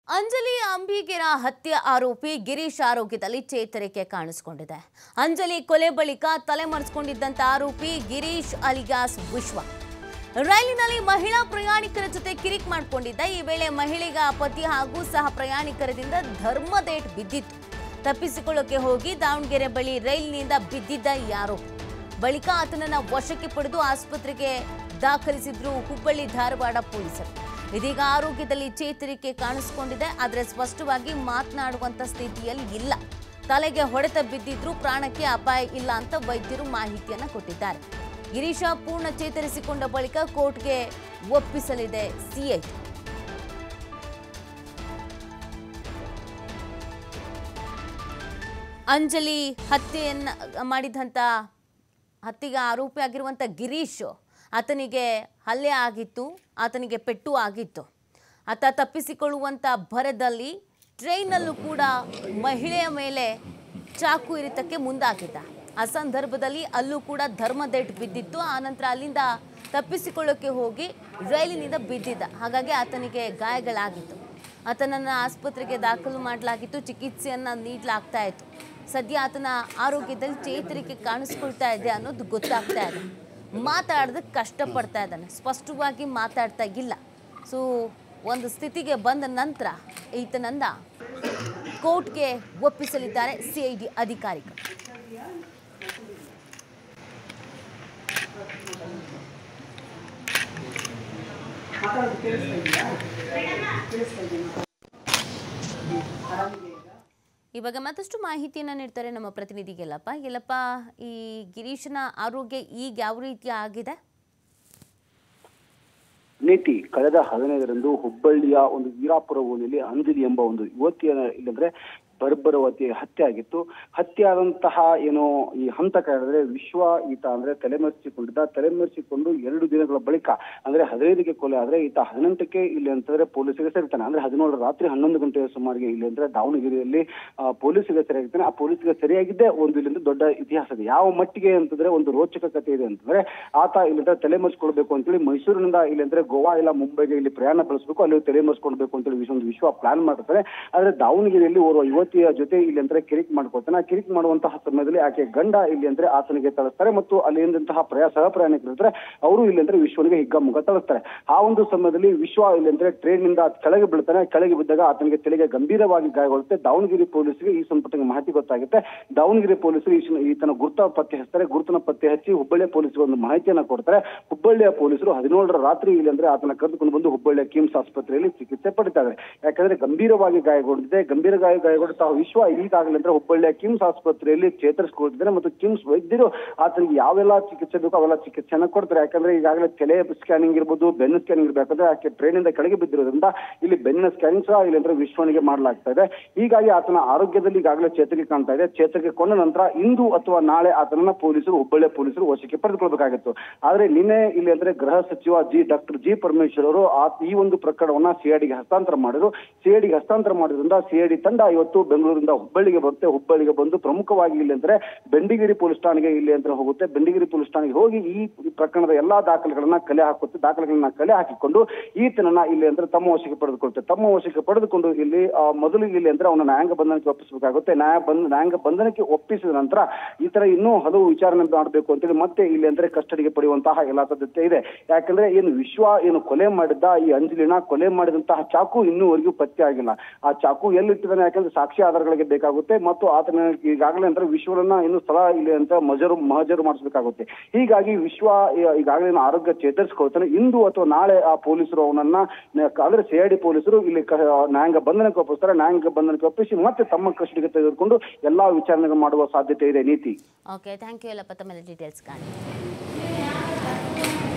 ಅಂಜಲಿ ಅಂಬಿಗೆರ ಹತ್ಯೆ ಆರೋಪಿ ಗಿರೀಶ್ ಆರೋಗ್ಯದಲ್ಲಿ ಚೇತರಿಕೆ ಕಾಣಿಸಿಕೊಂಡಿದೆ ಅಂಜಲಿ ಕೊಲೆ ಬಳಿಕ ತಲೆಮರೆಸಿಕೊಂಡಿದ್ದಂತ ಆರೋಪಿ ಗಿರೀಶ್ ಅಲಿಯಾಸ್ ವಿಶ್ವ ರೈಲಿನಲ್ಲಿ ಮಹಿಳಾ ಪ್ರಯಾಣಿಕರ ಜೊತೆ ಕಿರಿಕ್ ಮಾಡಿಕೊಂಡಿದ್ದ ಈ ವೇಳೆ ಮಹಿಳೆಗ ಪತಿ ಹಾಗೂ ಸಹ ಪ್ರಯಾಣಿಕರದಿಂದ ಧರ್ಮದೇಟ್ ಬಿದ್ದಿತ್ತು ತಪ್ಪಿಸಿಕೊಳ್ಳೋಕೆ ಹೋಗಿ ದಾವಣಗೆರೆ ಬಳಿ ರೈಲಿನಿಂದ ಬಿದ್ದಿದ್ದ ಈ ಆರೋಪಿ ಬಳಿಕ ಆತನನ್ನ ವಶಕ್ಕೆ ಪಡೆದು ಆಸ್ಪತ್ರೆಗೆ ದಾಖಲಿಸಿದ್ರು ಹುಬ್ಬಳ್ಳಿ ಧಾರವಾಡ ಪೊಲೀಸರು ಇದೀಗ ಆರೋಗ್ಯದಲ್ಲಿ ಚೇತರಿಕೆ ಕಾಣಿಸಿಕೊಂಡಿದೆ ಆದರೆ ಸ್ಪಷ್ಟವಾಗಿ ಮಾತನಾಡುವಂತ ಸ್ಥಿತಿಯಲ್ಲಿ ಇಲ್ಲ ತಲೆಗೆ ಹೊಡೆತ ಬಿದ್ದಿದ್ರೂ ಪ್ರಾಣಕ್ಕೆ ಅಪಾಯ ಇಲ್ಲ ಅಂತ ವೈದ್ಯರು ಮಾಹಿತಿಯನ್ನ ಕೊಟ್ಟಿದ್ದಾರೆ ಗಿರೀಶ ಪೂರ್ಣ ಚೇತರಿಸಿಕೊಂಡ ಬಳಿಕ ಕೋರ್ಟ್ಗೆ ಒಪ್ಪಿಸಲಿದೆ ಸಿಐ ಅಂಜಲಿ ಹತ್ಯೆಯನ್ನ ಮಾಡಿದಂಥ ಹತ್ಯೆಗೆ ಆರೋಪಿ ಆಗಿರುವಂಥ ಗಿರೀಶ್ ಆತನಿಗೆ ಹಲ್ಲೆ ಆಗಿತ್ತು ಆತನಿಗೆ ಪೆಟ್ಟು ಆಗಿತ್ತು ಆತ ತಪ್ಪಿಸಿಕೊಳ್ಳುವಂಥ ಭರದಲ್ಲಿ ಟ್ರೈನಲ್ಲೂ ಕೂಡ ಮಹಿಳೆಯ ಮೇಲೆ ಚಾಕು ಇರಿತಕ್ಕೆ ಮುಂದಾಗಿದ್ದ ಆ ಸಂದರ್ಭದಲ್ಲಿ ಅಲ್ಲೂ ಕೂಡ ಧರ್ಮದೇಟ್ ಬಿದ್ದಿತ್ತು ಆನಂತರ ಅಲ್ಲಿಂದ ತಪ್ಪಿಸಿಕೊಳ್ಳೋಕೆ ಹೋಗಿ ರೈಲಿನಿಂದ ಬಿದ್ದಿದ್ದ ಹಾಗಾಗಿ ಆತನಿಗೆ ಗಾಯಗಳಾಗಿತ್ತು ಆತನನ್ನು ಆಸ್ಪತ್ರೆಗೆ ದಾಖಲು ಮಾಡಲಾಗಿತ್ತು ಚಿಕಿತ್ಸೆಯನ್ನು ನೀಡಲಾಗ್ತಾ ಇತ್ತು ಸದ್ಯ ಆತನ ಆರೋಗ್ಯದಲ್ಲಿ ಚೇತರಿಕೆ ಕಾಣಿಸ್ಕೊಳ್ತಾ ಇದೆ ಅನ್ನೋದು ಗೊತ್ತಾಗ್ತಾ ಇದೆ ಮಾತಾಡೋದಕ್ಕೆ ಕಷ್ಟಪಡ್ತಾ ಇದ್ದಾನೆ ಸ್ಪಷ್ಟವಾಗಿ ಮಾತಾಡ್ತಾ ಇಲ್ಲ ಸೊ ಒಂದು ಸ್ಥಿತಿಗೆ ಬಂದ ನಂತರ ಈತನನ್ನ ಕೋರ್ಟ್ಗೆ ಒಪ್ಪಿಸಲಿದ್ದಾರೆ ಸಿಐಡಿ ಅಧಿಕಾರಿಗಳು ಇವಾಗ ಮತ್ತಷ್ಟು ಮಾಹಿತಿಯನ್ನು ನೀಡ್ತಾರೆ ನಮ್ಮ ಪ್ರತಿನಿಧಿ ಗೆಲ್ಲಪ್ಪ ಗೆಲ್ಲಪ್ಪ ಈ ಗಿರೀಶನ ಆರೋಗ್ಯ ಈಗ ಯಾವ ರೀತಿ ಆಗಿದೆ ನೀತಿ ಕಳೆದ ಹದಿನೈದರಂದು ಹುಬ್ಬಳ್ಳಿಯ ಒಂದು ವೀರಾಪುರ ಊರಿನಲ್ಲಿ ಅಂಜಲಿ ಎಂಬ ಒಂದು ಯುವತಿಯ ಇಲ್ಲಂದ್ರೆ ಬರ್ಬರವತಿ ಹತ್ಯೆ ಆಗಿತ್ತು ಹತ್ಯೆ ಆದಂತಹ ಏನು ಈ ಹಂತ ಹೇಳಿದ್ರೆ ವಿಶ್ವ ಈತ ಅಂದ್ರೆ ತಲೆಮರೆಸಿಕೊಂಡಿದ್ದ ತಲೆಮರೆಸಿಕೊಂಡು ಎರಡು ದಿನಗಳ ಬಳಿಕ ಅಂದ್ರೆ ಹದಿನೈದಕ್ಕೆ ಕೊಲೆ ಆದ್ರೆ ಈತ ಹದಿನೆಂಟಕ್ಕೆ ಇಲ್ಲಿ ಅಂತಂದ್ರೆ ಪೊಲೀಸರಿಗೆ ಸೇರ್ತಾನೆ ಅಂದ್ರೆ ಹದಿನೇಳು ರಾತ್ರಿ ಹನ್ನೊಂದು ಗಂಟೆಯ ಸುಮಾರಿಗೆ ಇಲ್ಲಿ ಅಂದ್ರೆ ದಾವಣಗೆರೆಯಲ್ಲಿ ಆ, ಪೊಲೀಸರಿಗೆ ಸರಿಯಾಗಿರ್ತಾನೆ ಆ ಪೊಲೀಸರಿಗೆ ಸರಿಯಾಗಿದ್ದೇ ಒಂದು ಇಲ್ಲಿಂದ ದೊಡ್ಡ ಇತಿಹಾಸ ಇದೆ ಯಾವ ಮಟ್ಟಿಗೆ ಅಂತಂದ್ರೆ ಒಂದು ರೋಚಕ ಕಥೆ ಇದೆ ಅಂತಂದ್ರೆ ಆತ ಇಲ್ಲಿಂದ ತಲೆಮರೆಸ್ಕೊಳ್ಬೇಕು ಅಂತೇಳಿ ಮೈಸೂರಿನಿಂದ ಇಲ್ಲಿ ಅಂದ್ರೆ ಗೋವಾ ಇಲ್ಲ ಮುಂಬೈಗೆ ಇಲ್ಲಿ ಪ್ರಯಾಣ ಬೆಳೆಸಬೇಕು ಅಲ್ಲಿ ತಲೆಮರೆಸ್ಕೊಳ್ಬೇಕು ಅಂತೇಳಿ ವಿಶ್ವ- ಒಂದು ವಿಶ್ವ ಪ್ಲಾನ್ ಮಾಡ್ತಾರೆ ಆದ್ರೆ ದಾವಣಗೆರೆಯಲ್ಲಿ ಓರ್ವ ಯುವತಿಯ ಜೊತೆ ಇಲ್ಲಿ ಅಂದ್ರೆ ಕಿರಿಕ್ ಮಾಡ್ಕೊಳ್ತಾನೆ ಆ ಕಿರಿಕ್ ಮಾಡುವಂತಹ ಸಮಯದಲ್ಲಿ ಆಕೆ ಗಂಡ ಇಲ್ಲಿ ಅಂದ್ರೆ ಆತನಿಗೆ ತಳಿಸ್ತಾರೆ ಮತ್ತು ಅಲ್ಲಿ ಇದ್ದಂತಹ ಪ್ರಯಾ ಸಹ ಪ್ರಯಾಣಿಕರು ಇರ್ತಾರೆ ಅವರು ಇಲ್ಲಿ ಅಂದ್ರೆ ವಿಶ್ವನಿಗೆ ಹಿಗ್ಗಾಮುಗ್ಗ ತಳಿಸ್ತಾರೆ ಆ ಒಂದು ಸಮಯದಲ್ಲಿ ವಿಶ್ವ ಇಲ್ಲಿ ಅಂದ್ರೆ ಟ್ರೈನ್ ನಿಂದ ಕೆಳಗೆ ಬೀಳ್ತಾನೆ ಕೆಳಗೆ ಬಿದ್ದಾಗ ಆತನಿಗೆ ತಲೆಗೆ ಗಂಭೀರವಾಗಿ ಗಾಯಗೊಳ್ಳುತ್ತೆ ದಾವಣಗೆರೆ ಪೊಲೀಸರಿಗೆ ಈ ಸಂಪಟ್ಟಿಗೆ ಮಾಹಿತಿ ಗೊತ್ತಾಗುತ್ತೆ ದಾವಣಗೆರೆ ಪೊಲೀಸರು ಈತನ- ಈತನ ಗುರುತ ಪತ್ತೆ ಹಚ್ತಾರೆ ಗುರುತನ ಪತ್ತೆ ಹಚ್ಚಿ ಹುಬ್ಬಳ್ಳಿಯ ಪೊಲೀಸರಿಗೆ ಒಂದು ಮಾಹಿತಿಯನ್ನ ಕೊಡ್ತಾರೆ ಹುಬ್ಬಳ್ಳಿಯ ಪೊಲೀಸರು ಹದಿನೇಳರ ರಾತ್ರಿ ಇಲ್ಲಿ ಅಂದ್ರೆ ಆತನ ಕರೆದುಕೊಂಡು ಬಂದು ಹುಬ್ಬಳ್ಳಿಯ ಕಿಮ್ಸ್ ಆಸ್ಪತ್ರೆಯಲ್ಲಿ ಚಿಕಿತ್ಸೆ ಪಡಿತಾರೆ ಯಾಕಂದ್ರೆ ಗಂಭೀರವಾಗಿ ಗಾಯಗೊಂಡಿದೆ ಗಂಭೀರ ಗಾಯ ಗಾಯಗೊಂಡ ತಾವು ವಿಶ್ವ ಈಗಾಗಲೇ ಅಂದ್ರೆ ಹುಬ್ಬಳ್ಳಿಯ ಕಿಮ್ಸ್ ಆಸ್ಪತ್ರೆಯಲ್ಲಿ ಚೇತರಿಸಿಕೊಳ್ತಿದ್ದಾರೆ ಮತ್ತು ಕಿಮ್ಸ್ ವೈದ್ಯರು ಆತನಿಗೆ ಯಾವೆಲ್ಲ ಚಿಕಿತ್ಸೆ ಬೇಕೋ ಅವೆಲ್ಲ ಚಿಕಿತ್ಸೆಯನ್ನ ಕೊಡ್ತಾರೆ ಯಾಕಂದ್ರೆ ಈಗಾಗಲೇ ತಲೆ ಸ್ಕ್ಯಾನಿಂಗ್ ಇರ್ಬೋದು ಬೆನ್ನು ಸ್ಕ್ಯಾನಿಂಗ್ ಇರ್ಬೇಕಂದ್ರೆ ಆಕೆ ಟ್ರೈನ್ ಇಂದ ಕೆಳಗೆ ಬಿದ್ದಿರೋದ್ರಿಂದ ಇಲ್ಲಿ ಬೆನ್ನಿನ ಸ್ಕ್ಯಾನಿಂಗ್ ಸಹ ಇಲ್ಲಿ ಅಂದ್ರೆ ವಿಶ್ವನಿಗೆ ಮಾಡಲಾಗ್ತಾ ಇದೆ ಹೀಗಾಗಿ ಆತನ ಆರೋಗ್ಯದಲ್ಲಿ ಈಗಾಗಲೇ ಚೇತರಿಕೆ ಕಾಣ್ತಾ ಇದೆ ಚೇತರಿಕೆ ಕೊಂಡ ನಂತರ ಇಂದು ಅಥವಾ ನಾಳೆ ಆತನನ್ನ ಪೊಲೀಸರು ಹುಬ್ಬಳ್ಳಿಯ ಪೊಲೀಸರು ವಶಕ್ಕೆ ಪಡೆದುಕೊಳ್ಬೇಕಾಗಿತ್ತು ಆದ್ರೆ ನಿನ್ನೆ ಇಲ್ಲಿ ಅಂದ್ರೆ ಗೃಹ ಸಚಿವ ಜಿ ಡಾಕ್ಟರ್ ಜಿ ಪರಮೇಶ್ವರ್ ಅವರು ಆ ಈ ಒಂದು ಪ್ರಕರಣವನ್ನ ಸಿಐಡಿಗೆ ಹಸ್ತಾಂತರ ಮಾಡಿದ್ರು ಸಿಐಡಿಗೆ ಹಸ್ತಾಂತರ ಮಾಡಿದ್ರಿಂದ ಸಿಐಡಿ ತಂಡ ಇವತ್ತು ಬೆಂಗಳೂರಿಂದ ಹುಬ್ಬಳ್ಳಿಗೆ ಬರುತ್ತೆ ಹುಬ್ಬಳ್ಳಿಗೆ ಬಂದು ಪ್ರಮುಖವಾಗಿ ಇಲ್ಲಿ ಅಂದ್ರೆ ಬೆಂಡಿಗಿರಿ ಪೊಲೀಸ್ ಠಾಣೆಗೆ ಇಲ್ಲಿ ಅಂದ್ರೆ ಹೋಗುತ್ತೆ ಬೆಂಡಿಗಿರಿ ಪೊಲೀಸ್ ಠಾಣೆಗೆ ಹೋಗಿ ಈ ಪ್ರಕರಣದ ಎಲ್ಲಾ ದಾಖಲೆಗಳನ್ನ ಕಲೆ ಹಾಕುತ್ತೆ ದಾಖಲೆಗಳನ್ನ ಕಲೆ ಹಾಕಿಕೊಂಡು ಈತನನ್ನ ಇಲ್ಲಿ ಅಂದ್ರೆ ತಮ್ಮ ವಶಕ್ಕೆ ಪಡೆದುಕೊಳ್ತೆ ತಮ್ಮ ವಶಕ್ಕೆ ಪಡೆದುಕೊಂಡು ಇಲ್ಲಿ ಆ, ಮೊದಲಿಗೆ ಇಲ್ಲಿ ಅಂದ್ರೆ ಅವನ ನ್ಯಾಯಾಂಗ ಬಂಧನಕ್ಕೆ ಒಪ್ಪಿಸಬೇಕಾಗುತ್ತೆ ನ್ಯಾಯ ಬಂಧ ನ್ಯಾಯಾಂಗ ಬಂಧನಕ್ಕೆ ಒಪ್ಪಿಸಿದ ನಂತರ ಈ ತರ ಇನ್ನೂ ಹಲವು ವಿಚಾರಣೆ ಮಾಡಬೇಕು ಅಂತೇಳಿ ಮತ್ತೆ ಇಲ್ಲಿ ಅಂದ್ರೆ ಕಸ್ಟಡಿಗೆ ಪಡೆಯುವಂತಹ ಎಲ್ಲಾ ಸಾಧ್ಯತೆ ಇದೆ ಯಾಕಂದ್ರೆ ಏನು ವಿಶ್ವ ಏನು ಕೊಲೆ ಮಾಡಿದ್ದ ಈ ಅಂಜಲಿನ ಕೊಲೆ ಮಾಡಿದಂತಹ ಚಾಕು ಇನ್ನೂವರೆಗೂ ಪತ್ತೆ ಆಗಿಲ್ಲ ಆ ಚಾಕು ಎಲ್ಲಿಟ್ಟಿದ್ದಾನೆ ಯಾಕಂದ್ರೆ ಸಾಕ್ಷಿ ಆಧಾರಗಳಿಗೆ ಬೇಕಾಗುತ್ತೆ ಮತ್ತು ಆತನ ಈಗಾಗಲೇ ಅಂದ್ರೆ ವಿಶ್ವವನ್ನ ಇನ್ನು ಸ್ಥಳ ಇಲ್ಲಿ ಅಂತ ಮಜರು ಮಹಜರು ಮಾಡಿಸಬೇಕಾಗುತ್ತೆ ಹೀಗಾಗಿ ವಿಶ್ವ ಈ- ಈಗಾಗಲೇ ಏನು ಆರೋಗ್ಯ ಚೇತರಿಸಿಕೊಳ್ತಾನೆ ಇಂದು ಅಥವಾ ನಾಳೆ ಆ ಪೊಲೀಸರು ಅವನನ್ನ ನ- ಅಂದ್ರೆ ಸಿಐಡಿ ಪೊಲೀಸರು ಇಲ್ಲಿ ಕ- ನ್ಯಾಯಾಂಗ ಬಂಧನಕ್ಕೆ ಒಪ್ಪಿಸ್ತಾರೆ ನ್ಯಾಯಾಂಗ ಬಂಧನಕ್ಕೆ ಒಪ್ಪಿಸಿ ಮತ್ತೆ ತಮ್ಮ ಕಸ್ಟಡಿಗೆ ತೆಗೆದುಕೊಂಡು ಎಲ್ಲಾ ವಿಚಾರಣೆ ಮಾಡುವ ಸಾಧ್ಯತೆ ಇದೆ ನೀತಿ ಓಕೆ ಥ್ಯಾಂಕ್ ಯು ಎಲ್ಲಪ್ಪ ತಮ್ಮೆಲ್ಲ ಡೀಟೇಲ್ಸ್ಗಾಗಿ